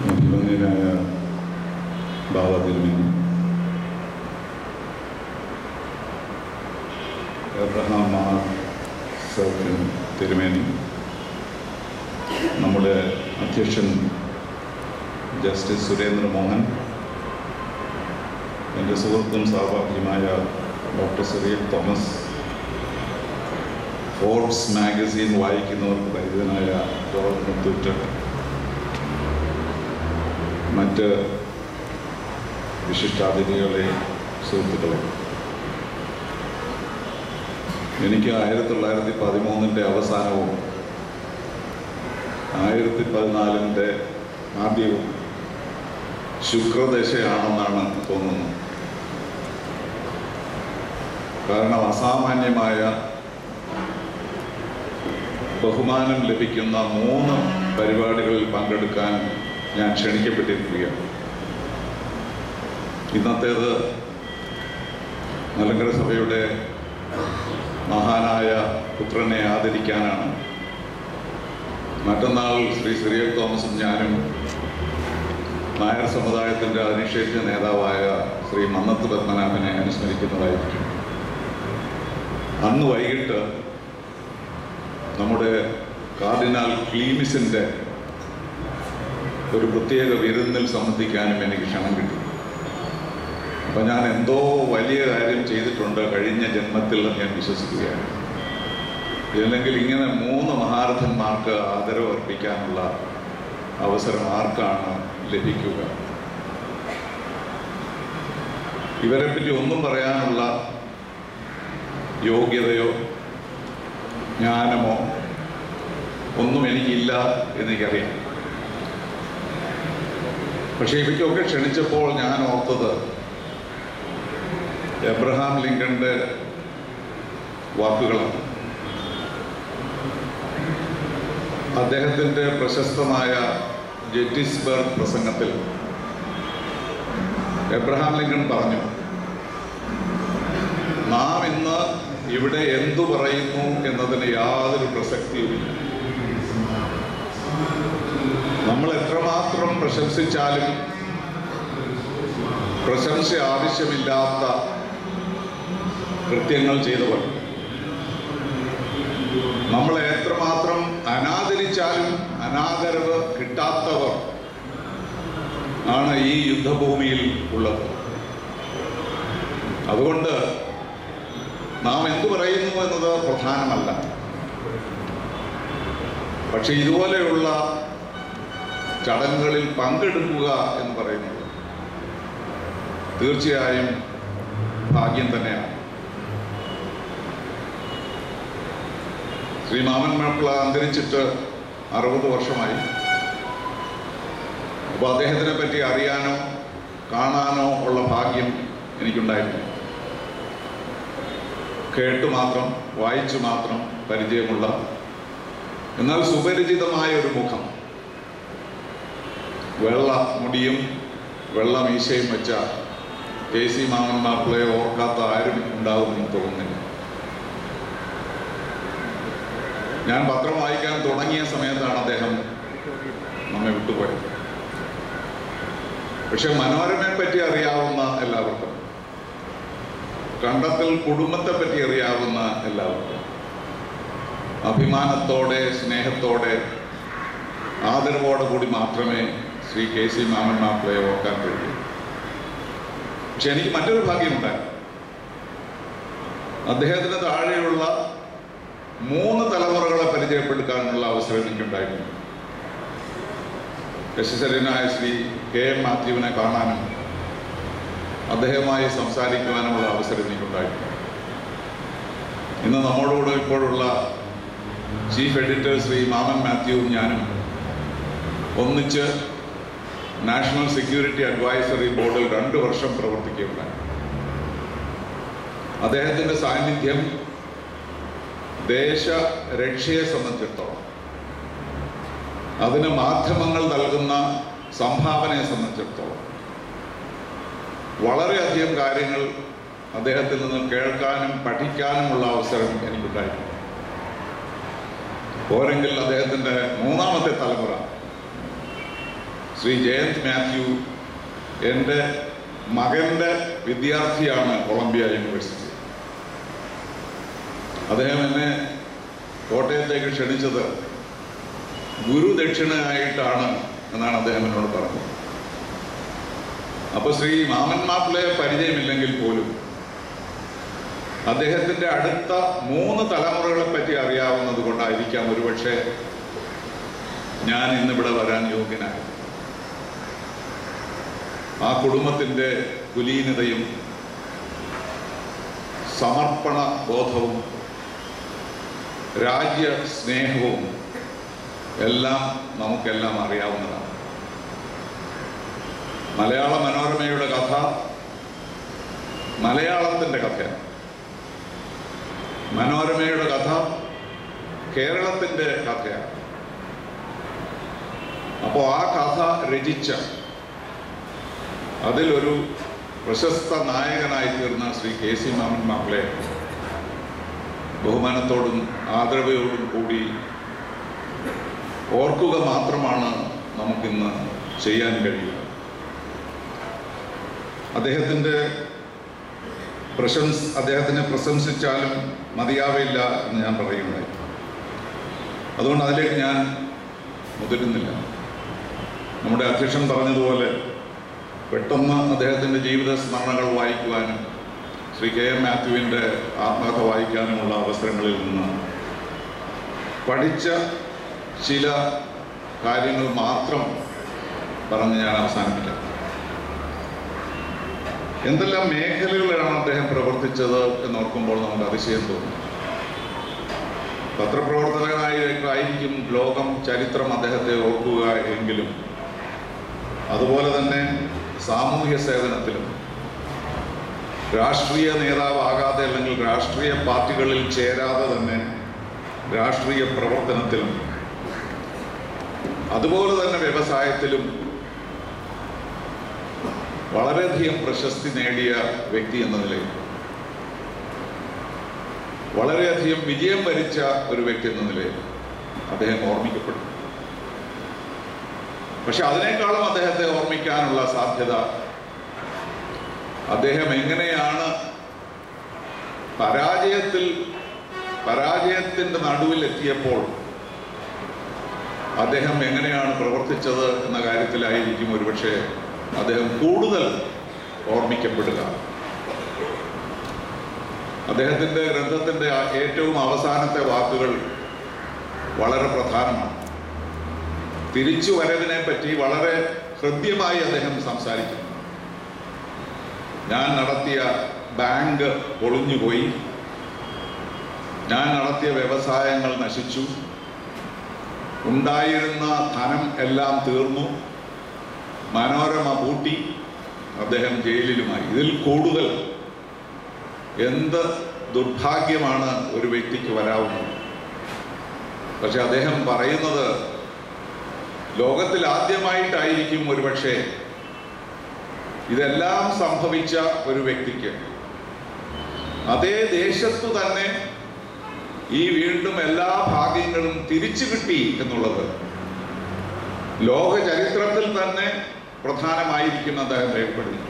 ബഹുമാന്യനായ ബാബ തിരുമേനി എബ്രഹാം മാർ സൗഖ്യം തിരുമേനി നമ്മുടെ അധ്യക്ഷൻ ജസ്റ്റിസ് സുരേന്ദ്ര മോഹൻ എൻ്റെ സുഹൃത്തും സഹപാഠിയുമായ doctor Cyril Thomas Forbes magazine വായിക്കുന്നവർക്ക് പരിചിതനായ ജോർജ് മുത്തൂറ്റ് മറ്റ് വിശിഷ്ടാതിഥികളെ സുഹൃത്തുക്കളെ എനിക്ക് ആയിരത്തി തൊള്ളായിരത്തി പതിമൂന്നിൻ്റെ അവസാനവും ആയിരത്തി പതിനാലിൻ്റെ ആദ്യവും ശുക്രദശയാണെന്നാണ് തോന്നുന്നത് കാരണം അസാമാന്യമായ ബഹുമാനം ലഭിക്കുന്ന മൂന്ന് പരിപാടികളിൽ പങ്കെടുക്കാൻ ഞാൻ ക്ഷണിക്കപ്പെട്ടിരിക്കുകയാണ് ഇന്നത്തേത് മലങ്കര സഭയുടെ മഹാനായ പുത്രനെ ആദരിക്കാനാണ് മറ്റന്നാൾ ശ്രീ സിറിയൽ തോമസും ഞാനും നായർ സമുദായത്തിൻ്റെ അനിഷേധ്യ നേതാവായ ശ്രീ മന്നത്ത് പത്മനാഭനെ അനുസ്മരിക്കുന്നതായിരിക്കും അന്ന് വൈകിട്ട് നമ്മുടെ കാർഡിനാൽ ക്ലീമിസിൻ്റെ ഒരു പ്രത്യേക വിരുന്നിൽ സംബന്ധിക്കാനും എനിക്ക് ക്ഷണം കിട്ടി അപ്പം ഞാൻ എന്തോ വലിയ കാര്യം ചെയ്തിട്ടുണ്ട് കഴിഞ്ഞ ജന്മത്തിൽ എന്ന് ഞാൻ വിശ്വസിക്കുകയാണ് ഇല്ലെങ്കിൽ ഇങ്ങനെ മൂന്ന് മഹാരഥന്മാർക്ക് ആദരവ് അർപ്പിക്കാനുള്ള അവസരം ആർക്കാണ് ലഭിക്കുക ഇവരെ പറ്റി ഒന്നും പറയാനുള്ള യോഗ്യതയോ ജ്ഞാനമോ ഒന്നും എനിക്കില്ല എന്നെനിക്കറിയാം പക്ഷേ ഇവയ്ക്കൊക്കെ ക്ഷണിച്ചപ്പോൾ ഞാൻ ഓർത്തത് എബ്രഹാം ലിങ്കന്റെ വാക്കുകളാണ് അദ്ദേഹത്തിൻ്റെ പ്രശസ്തമായ ജെറ്റിസ്ബർഗ് പ്രസംഗത്തിൽ എബ്രഹാം ലിങ്കൺ പറഞ്ഞു നാം ഇന്ന് ഇവിടെ എന്തു പറയുന്നു എന്നതിന് യാതൊരു പ്രസക്തിയുമില്ല നമ്മൾ എത്രമാത്രം പ്രശംസിച്ചാലും പ്രശംസ ആവശ്യമില്ലാത്ത കൃത്യങ്ങൾ ചെയ്തവർ നമ്മളെ എത്രമാത്രം അനാദരിച്ചാലും അനാദരവ് കിട്ടാത്തവർ ആണ് ഈ യുദ്ധഭൂമിയിൽ ഉള്ളത് അതുകൊണ്ട് നാം എന്തു പറയുന്നു എന്നത് പ്രധാനമല്ല പക്ഷെ ഇതുപോലെയുള്ള ചടങ്ങുകളിൽ പങ്കെടുക്കുക എന്ന് പറയുന്നത് തീർച്ചയായും ഭാഗ്യം തന്നെയാണ് ശ്രീ മാമൻ മാപ്പിള അന്തരിച്ചിട്ട് അറുപത് വർഷമായി അപ്പോൾ അദ്ദേഹത്തിനെ പറ്റി അറിയാനോ കാണാനോ ഉള്ള ഭാഗ്യം എനിക്കുണ്ടായിരുന്നു കേട്ടു മാത്രം വായിച്ചു മാത്രം പരിചയമുള്ള എന്നാൽ സുപരിചിതമായ ഒരു മുഖം വെള്ള മുടിയും വെള്ള മീശയും വെച്ച കെ സി മാമൻ മാപ്പിളയെ ഓർക്കാത്ത ആരും ഉണ്ടാകുമെന്ന് തോന്നുന്നില്ല ഞാൻ പത്രം വായിക്കാൻ തുടങ്ങിയ സമയത്താണ് അദ്ദേഹം നമ്മെ വിട്ടുപോയത് പക്ഷെ മനോരമയെ പറ്റി അറിയാവുന്ന എല്ലാവർക്കും കണ്ടത്തിൽ കുടുംബത്തെ പറ്റി അറിയാവുന്ന എല്ലാവർക്കും അഭിമാനത്തോടെ സ്നേഹത്തോടെ ആദരവോടെ കൂടി മാത്രമേ ശ്രീ കെ സി മാമൻ മാപ്പിളയെ ഓർക്കാൻ കഴിയൂ പക്ഷെ എനിക്ക് മറ്റൊരു ഭാഗ്യമുണ്ടായി അദ്ദേഹത്തിന് താഴെയുള്ള മൂന്ന് തലമുറകളെ പരിചയപ്പെടുത്താനുള്ള അവസരം എനിക്കുണ്ടായിരുന്നു യശസ്വരനായ ശ്രീ കെ എം മാത്യുവിനെ കാണാനും അദ്ദേഹവുമായി സംസാരിക്കുവാനുമുള്ള അവസരം എനിക്കുണ്ടായിരുന്നു ഇന്ന് നമ്മളോട് ഇപ്പോഴുള്ള ചീഫ് എഡിറ്റർ ശ്രീ മാമൻ മാത്യുവും ഞാനും ഒന്നിച്ച് നാഷണൽ സെക്യൂരിറ്റി അഡ്വൈസറി ബോർഡിൽ രണ്ട് വർഷം പ്രവർത്തിക്കുകയുണ്ടായി അദ്ദേഹത്തിൻ്റെ സാന്നിധ്യം ദേശരക്ഷയെ സംബന്ധിച്ചിടത്തോളം അതിന് മാധ്യമങ്ങൾ നൽകുന്ന സംഭാവനയെ സംബന്ധിച്ചിടത്തോളം വളരെയധികം കാര്യങ്ങൾ അദ്ദേഹത്തിൽ നിന്ന് കേൾക്കാനും പഠിക്കാനുമുള്ള അവസരം എനിക്കുണ്ടായിട്ടുണ്ട് പോരെങ്കിൽ അദ്ദേഹത്തിൻ്റെ മൂന്നാമത്തെ തലമുറ ശ്രീ ജയന്ത് മാത്യു എൻ്റെ മകൻ്റെ വിദ്യാർത്ഥിയാണ് കൊളംബിയ യൂണിവേഴ്സിറ്റി അദ്ദേഹം എന്നെ കോട്ടയത്തേക്ക് ക്ഷണിച്ചത് ഗുരുദക്ഷിണയായിട്ടാണ് എന്നാണ് അദ്ദേഹം എന്നോട് പറഞ്ഞത് അപ്പൊ ശ്രീ മാമൻ മാപ്പിളയെ പരിചയമില്ലെങ്കിൽ പോലും അദ്ദേഹത്തിന്റെ അടുത്ത മൂന്ന് തലമുറകളെ പറ്റി അറിയാവുന്നത് കൊണ്ടായിരിക്കാം ഒരുപക്ഷെ ഞാൻ ഇന്നിവിടെ വരാൻ യോഗ്യനായത് ആ കുടുംബത്തിന്റെ കുലീനതയും സമർപ്പണ ബോധവും രാജ്യ സ്നേഹവും എല്ലാം നമുക്കെല്ലാം അറിയാവുന്നതാണ് മലയാള മനോരമയുടെ കഥ മലയാളത്തിൻ്റെ കഥയാണ് മനോരമയുടെ കഥ കേരളത്തിൻ്റെ കഥയാണ് അപ്പോൾ ആ കഥ രചിച്ച അതിലൊരു പ്രശസ്ത നായകനായി തീർന്ന ശ്രീ കെ സി മാമൻ മാപ്പിളെ ബഹുമാനത്തോടും ആദരവയോടും കൂടി ഓർക്കുക മാത്രമാണ് നമുക്കിന്ന് ചെയ്യാൻ കഴിയുക അദ്ദേഹത്തിൻ്റെ പ്രശംസ അദ്ദേഹത്തിനെ പ്രശംസിച്ചാലും മതിയാവില്ല എന്ന് ഞാൻ പറയുന്നത് അതുകൊണ്ട് അതിലേക്ക് ഞാൻ മുതിരുന്നില്ല നമ്മുടെ അധ്യക്ഷൻ പറഞ്ഞതുപോലെ പെട്ടെന്ന് അദ്ദേഹത്തിൻ്റെ ജീവിത സ്മരണകൾ വായിക്കുവാനും ശ്രീ കെ എം മാത്യുവിൻ്റെ ആത്മകഥ വായിക്കാനുമുള്ള അവസരങ്ങളിൽ നിന്ന് പഠിച്ച ചില കാര്യങ്ങൾ മാത്രം പറഞ്ഞ് ഞാൻ അവസാനിപ്പിക്കാം എന്തെല്ലാം മേഖലകളിലാണ് അദ്ദേഹം പ്രവർത്തിച്ചത് എന്ന് ഓർക്കുമ്പോൾ നമുക്ക് അതിശയം തോന്നും പത്രപ്രവർത്തകനായിരിക്കും ലോകം ചരിത്രം അദ്ദേഹത്തെ ഓർക്കുക എങ്കിലും അതുപോലെ തന്നെ സാമൂഹ്യ സേവനത്തിലും രാഷ്ട്രീയ നേതാവാകാതെ അല്ലെങ്കിൽ രാഷ്ട്രീയ പാർട്ടികളിൽ ചേരാതെ തന്നെ രാഷ്ട്രീയ പ്രവർത്തനത്തിലും അതുപോലെ തന്നെ വ്യവസായത്തിലും വളരെയധികം പ്രശസ്തി നേടിയ വ്യക്തി എന്ന നിലയിൽ വളരെയധികം വിജയം വരിച്ച ഒരു വ്യക്തി എന്ന നിലയിൽ അദ്ദേഹം ഓർമ്മിക്കപ്പെടും പക്ഷെ അതിനേക്കാളും അദ്ദേഹത്തെ ഓർമ്മിക്കാനുള്ള സാധ്യത അദ്ദേഹം എങ്ങനെയാണ് പരാജയത്തിൽ പരാജയത്തിന്റെ നടുവിൽ എത്തിയപ്പോൾ അദ്ദേഹം എങ്ങനെയാണ് പ്രവർത്തിച്ചത് എന്ന കാര്യത്തിലായിരിക്കും ഒരുപക്ഷെ അദ്ദേഹം കൂടുതൽ ഓർമ്മിക്കപ്പെടുക അദ്ദേഹത്തിൻ്റെ ഗ്രന്ഥത്തിൻ്റെ ആ ഏറ്റവും അവസാനത്തെ വാക്കുകൾ വളരെ പ്രധാനമാണ് തിരിച്ചു വരവിനെ പറ്റി വളരെ ഹൃദ്യമായി അദ്ദേഹം സംസാരിക്കുന്നു ഞാൻ നടത്തിയ ബാങ്ക് പൊളിഞ്ഞുപോയി ഞാൻ നടത്തിയ വ്യവസായങ്ങൾ നശിച്ചു ഉണ്ടായിരുന്ന ധനം എല്ലാം തീർന്നു മനോരമ പൂട്ടി അദ്ദേഹം ജയിലിലുമായി ഇതിൽ കൂടുതൽ എന്ത് ദുർഭാഗ്യമാണ് ഒരു വ്യക്തിക്ക് വരാവുന്നത് പക്ഷെ അദ്ദേഹം പറയുന്നത് ലോകത്തിൽ ആദ്യമായിട്ടായിരിക്കും ഒരുപക്ഷെ ഇതെല്ലാം സംഭവിച്ച ഒരു വ്യക്തിക്ക് അതേ ദേശത്തു തന്നെ ഈ വീണ്ടും എല്ലാ ഭാഗ്യങ്ങളും തിരിച്ചു കിട്ടി എന്നുള്ളത് ലോക ചരിത്രത്തിൽ തന്നെ പ്രധാനമായിരിക്കും അദ്ദേഹം രേഖപ്പെടുത്തിയിട്ടുണ്ട്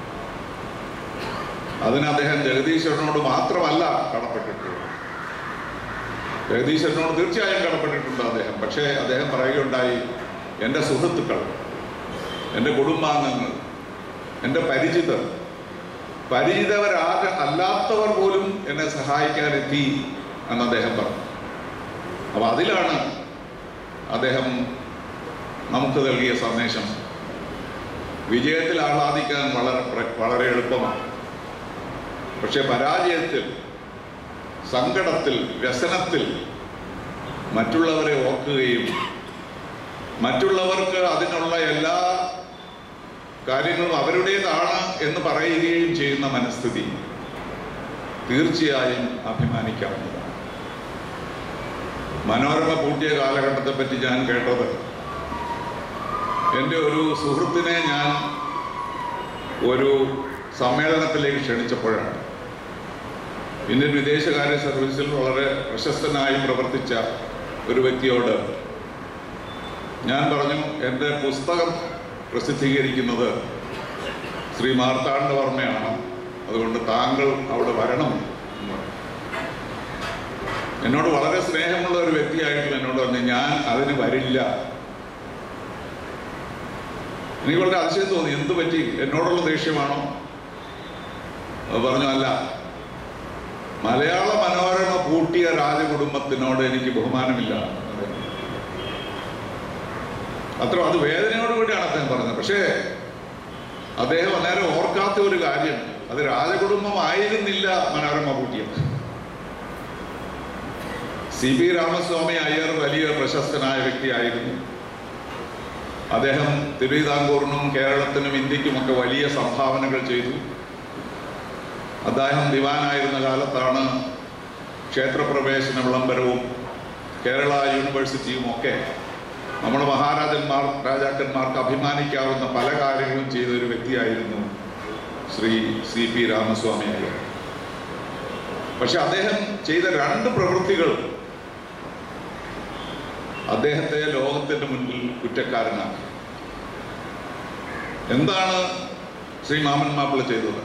അതിന് അദ്ദേഹം ജഗദീശ്വരനോട് മാത്രമല്ല കടപ്പെട്ടിട്ടുള്ളത് ജഗദീശ്വരനോട് തീർച്ചയായും കടപ്പെട്ടിട്ടുണ്ട് അദ്ദേഹം പക്ഷേ അദ്ദേഹം പറയുകയുണ്ടായി എൻ്റെ സുഹൃത്തുക്കൾ എൻ്റെ കുടുംബാംഗങ്ങൾ എൻ്റെ പരിചിതർ പരിചിതവരാക അല്ലാത്തവർ പോലും എന്നെ സഹായിക്കാനെത്തി എന്ന് അദ്ദേഹം പറഞ്ഞു അപ്പോൾ അതിലാണ് അദ്ദേഹം നമുക്ക് നൽകിയ സന്ദേശം വിജയത്തിൽ ആഹ്ലാദിക്കാൻ വളരെ പ്ര- വളരെ എളുപ്പമാണ് പക്ഷെ പരാജയത്തിൽ സങ്കടത്തിൽ വ്യസനത്തിൽ മറ്റുള്ളവരെ ഓർക്കുകയും മറ്റുള്ളവർക്ക് അതിനുള്ള എല്ലാ കാര്യങ്ങളും അവരുടേതാണ് എന്ന് പറയുകയും ചെയ്യുന്ന മനസ്ഥിതി തീർച്ചയായും അഭിമാനിക്കാവുന്നതാണ് മനോരമ പൂട്ടിയ കാലഘട്ടത്തെ പറ്റി ഞാൻ കേട്ടത് എൻ്റെ ഒരു സുഹൃത്തിനെ ഞാൻ ഒരു സമ്മേളനത്തിലേക്ക് ക്ഷണിച്ചപ്പോഴാണ് ഇന്ത്യൻ വിദേശകാര്യ സർവീസിൽ വളരെ പ്രശസ്തനായി പ്രവർത്തിച്ച ഒരു വ്യക്തിയോട് ഞാൻ പറഞ്ഞു എൻ്റെ പുസ്തകം പ്രസിദ്ധീകരിക്കുന്നത് ശ്രീ മാർത്താണ്ഡവർമ്മയാണ് അതുകൊണ്ട് താങ്കൾ അവിടെ വരണം എന്ന് പറഞ്ഞു. എന്നോട് വളരെ സ്നേഹമുള്ള ഒരു വ്യക്തിയായിട്ടുള്ള എന്നോട് പറഞ്ഞു ഞാൻ അതിന് വരില്ല എനിക്ക് വളരെ അതിശയം തോന്നി എന്ത് പറ്റി എന്നോടുള്ള ദേഷ്യമാണോ അത് പറഞ്ഞു അല്ല മലയാള മനോരമ പൂട്ടിയ രാജകുടുംബത്തിനോട് എനിക്ക് ബഹുമാനമില്ല അത്ര അത് വേദനയോടുകൂടിയാണ് അദ്ദേഹം പറഞ്ഞത് പക്ഷേ അദ്ദേഹം അന്നേരം ഓർക്കാത്ത ഒരു കാര്യം അത് രാജകുടുംബം ആയിരുന്നില്ല മനോരമ പൂട്ടിയത് സി പി രാമസ്വാമി അയ്യർ വലിയ പ്രശസ്തനായ വ്യക്തിയായിരുന്നു അദ്ദേഹം തിരുവിതാംകൂറിനും കേരളത്തിനും ഇന്ത്യക്കുമൊക്കെ വലിയ സംഭാവനകൾ ചെയ്തു അദ്ദേഹം ദിവാനായിരുന്ന കാലത്താണ് ക്ഷേത്രപ്രവേശന വിളംബരവും കേരള യൂണിവേഴ്സിറ്റിയും ഒക്കെ നമ്മുടെ മഹാരാജന്മാർ രാജാക്കന്മാർക്ക് അഭിമാനിക്കാവുന്ന പല കാര്യങ്ങളും ചെയ്ത ഒരു വ്യക്തിയായിരുന്നു ശ്രീ സി പി രാമസ്വാമി അയ്യർ പക്ഷെ അദ്ദേഹം ചെയ്ത രണ്ട് പ്രവൃത്തികൾ അദ്ദേഹത്തെ ലോകത്തിന്റെ മുൻപിൽ കുറ്റക്കാരനാക്കി എന്താണ് ശ്രീ മാമൻ മാപ്പിള ചെയ്തത്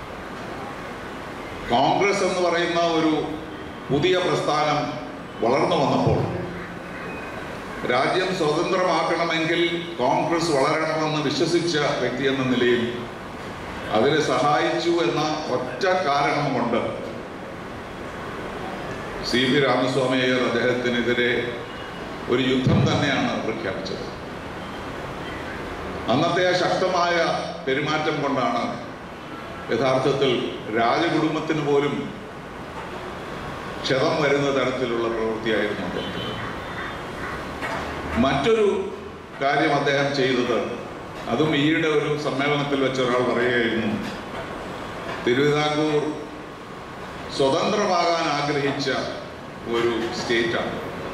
കോൺഗ്രസ് എന്ന് പറയുന്ന ഒരു പുതിയ പ്രസ്ഥാനം വളർന്നു വന്നപ്പോൾ രാജ്യം സ്വതന്ത്രമാക്കണമെങ്കിൽ കോൺഗ്രസ് വളരണമെന്ന് വിശ്വസിച്ച വ്യക്തി എന്ന നിലയിൽ അതിനെ സഹായിച്ചു എന്ന ഒറ്റ കാരണം കൊണ്ട് സി വി രാമസ്വാമി അയ്യർ അദ്ദേഹത്തിനെതിരെ ഒരു യുദ്ധം തന്നെയാണ് പ്രഖ്യാപിച്ചത് അന്നത്തെ ആ ശക്തമായ പെരുമാറ്റം കൊണ്ടാണ് യഥാർത്ഥത്തിൽ രാജകുടുംബത്തിന് പോലും ക്ഷതം വരുന്ന തരത്തിലുള്ള പ്രവൃത്തിയായിരുന്നു അദ്ദേഹത്തിന് മറ്റൊരു കാര്യം അദ്ദേഹം ചെയ്തത് അതും ഈയിടെ ഒരു സമ്മേളനത്തിൽ വെച്ച ഒരാൾ പറയുകയായിരുന്നു തിരുവിതാംകൂർ സ്വതന്ത്രമാകാൻ ആഗ്രഹിച്ച ഒരു സ്റ്റേറ്റാണ്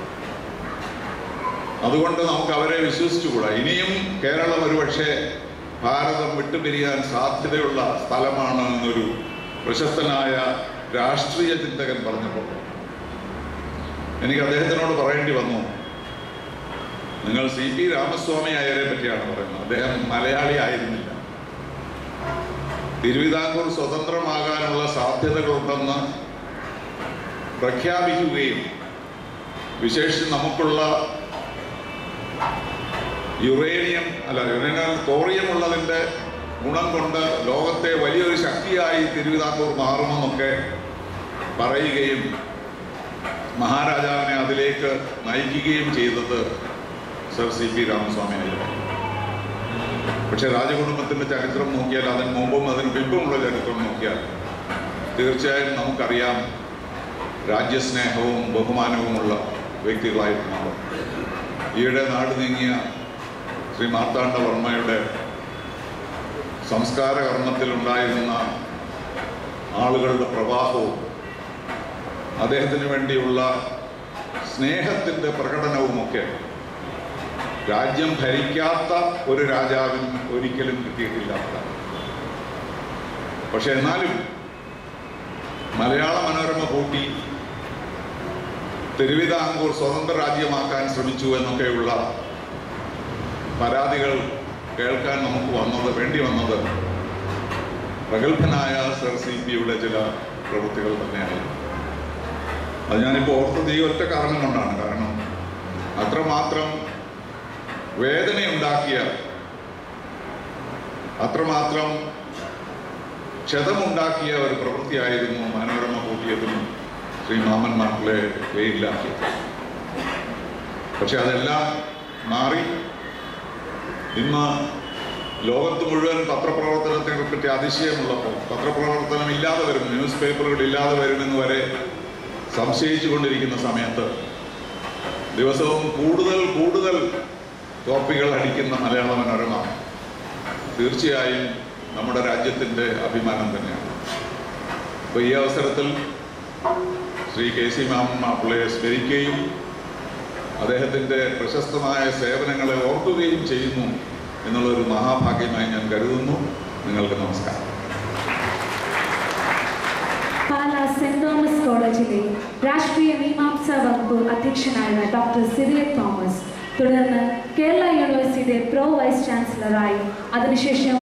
അതുകൊണ്ട് നമുക്ക് അവരെ വിശ്വസിച്ചുകൂടാ ഇനിയും കേരളം ഒരുപക്ഷെ ഭാരതം വിട്ടുപിരിയാൻ സാധ്യതയുള്ള സ്ഥലമാണ് എന്നൊരു പ്രശസ്തനായ രാഷ്ട്രീയ ചിന്തകൻ പറഞ്ഞപ്പോൾ എനിക്ക് അദ്ദേഹത്തിനോട് പറയേണ്ടി വന്നു നിങ്ങൾ സി പി രാമസ്വാമി അയ്യരെ പറ്റിയാണ് പറയുന്നത് അദ്ദേഹം മലയാളി ആയിരുന്നില്ല തിരുവിതാംകൂർ സ്വതന്ത്രമാകാനുള്ള സാധ്യതകളുണ്ടെന്ന് പ്രഖ്യാപിക്കുകയും വിശേഷിച്ച് നമുക്കുള്ള യുറേനിയം അല്ല യുറേനിയം തോറിയം ഉള്ളതിൻ്റെ ഗുണം കൊണ്ട് ലോകത്തെ വലിയൊരു ശക്തിയായി തിരുവിതാംകൂർ മാറുമെന്നൊക്കെ പറയുകയും മഹാരാജാവിനെ അതിലേക്ക് നയിക്കുകയും ചെയ്തത് സർ സി പി രാമസ്വാമി ആയിരുന്നു പക്ഷെ രാജകുടുംബത്തിന്റെ ചരിത്രം നോക്കിയാൽ അതിന് മുമ്പും അതിന് പിമ്പുമുള്ള ചരിത്രം നോക്കിയാൽ തീർച്ചയായും നമുക്കറിയാം രാജ്യസ്നേഹവും ബഹുമാനവുമുള്ള വ്യക്തികളായിരുന്നു അവർ ഈയിടെ നാട് നീങ്ങിയ ശ്രീ മാർത്താണ്ഡവർമ്മയുടെ സംസ്കാര കർമ്മത്തിലുണ്ടായിരുന്ന ആളുകളുടെ പ്രവാഹവും അദ്ദേഹത്തിന് വേണ്ടിയുള്ള സ്നേഹത്തിൻ്റെ പ്രകടനവുമൊക്കെ രാജ്യം ഭരിക്കാത്ത ഒരു രാജാവിനും ഒരിക്കലും കിട്ടിയിട്ടില്ലാത്തതാണ് പക്ഷെ എന്നാലും മലയാള മനോരമ കൂട്ടി തിരുവിതാംകൂർ സ്വതന്ത്ര രാജ്യമാക്കാൻ ശ്രമിച്ചു എന്നൊക്കെയുള്ള പരാതികൾ കേൾക്കാൻ നമുക്ക് വന്നത് വേണ്ടി വന്നത് പ്രഗത്ഭനായ സർ സി പിയുടെ ചില പ്രവൃത്തികൾ തന്നെയായിരുന്നു അത് ഞാനിപ്പോൾ ഓർത്തത് ഈ ഒറ്റ കാരണം കൊണ്ടാണ് കാരണം അത്രമാത്രം വേദനയുണ്ടാക്കിയ അത്രമാത്രം ക്ഷതമുണ്ടാക്കിയ ഒരു പ്രവൃത്തിയായിരുന്നു മനോരമ കൂട്ടിയതും ശ്രീ മാമൻ മാപ്പിളെ പേരിലാക്കിയത് പക്ഷെ അതെല്ലാം മാറി ഇന്ന് ലോകത്ത് മുഴുവൻ പത്രപ്രവർത്തനത്തിനെ പറ്റി അതിശയമുള്ളപ്പോൾ പത്രപ്രവർത്തനം ഇല്ലാതെ വരും ന്യൂസ് പേപ്പറുകൾ ഇല്ലാതെ വരുമെന്ന് വരെ സംശയിച്ചു കൊണ്ടിരിക്കുന്ന സമയത്ത് ദിവസവും കൂടുതൽ കൂടുതൽ കോപ്പികൾ അടിക്കുന്ന മലയാള മനോരമ തീർച്ചയായും നമ്മുടെ രാജ്യത്തിൻ്റെ അഭിമാനം തന്നെയാണ് അപ്പോൾ ഈ അവസരത്തിൽ ശ്രീ കെ സി മാമൻ മാപ്പിളയെ സ്മരിക്കുകയും അദ്ദേഹത്തിൻ്റെ പ്രശസ്തമായ സേവനങ്ങളെ ഓർക്കുകയും ചെയ്യുന്നു എന്നുള്ളൊരു മഹാഭാഗ്യമായി ഞാൻ കരുതുന്നു നിങ്ങൾക്ക് നമസ്കാരം പാല സെന്റ് തോമസ് കോളേജിലെ രാഷ്ട്രീയ മീമാംസ വകുപ്പ് അധ്യക്ഷനായ ഡോക്ടർ സിറിയക് തോമസ് തുടർന്ന് കേരള യൂണിവേഴ്സിറ്റിയുടെ പ്രോ വൈസ് ചാൻസലറായി അതിനുശേഷം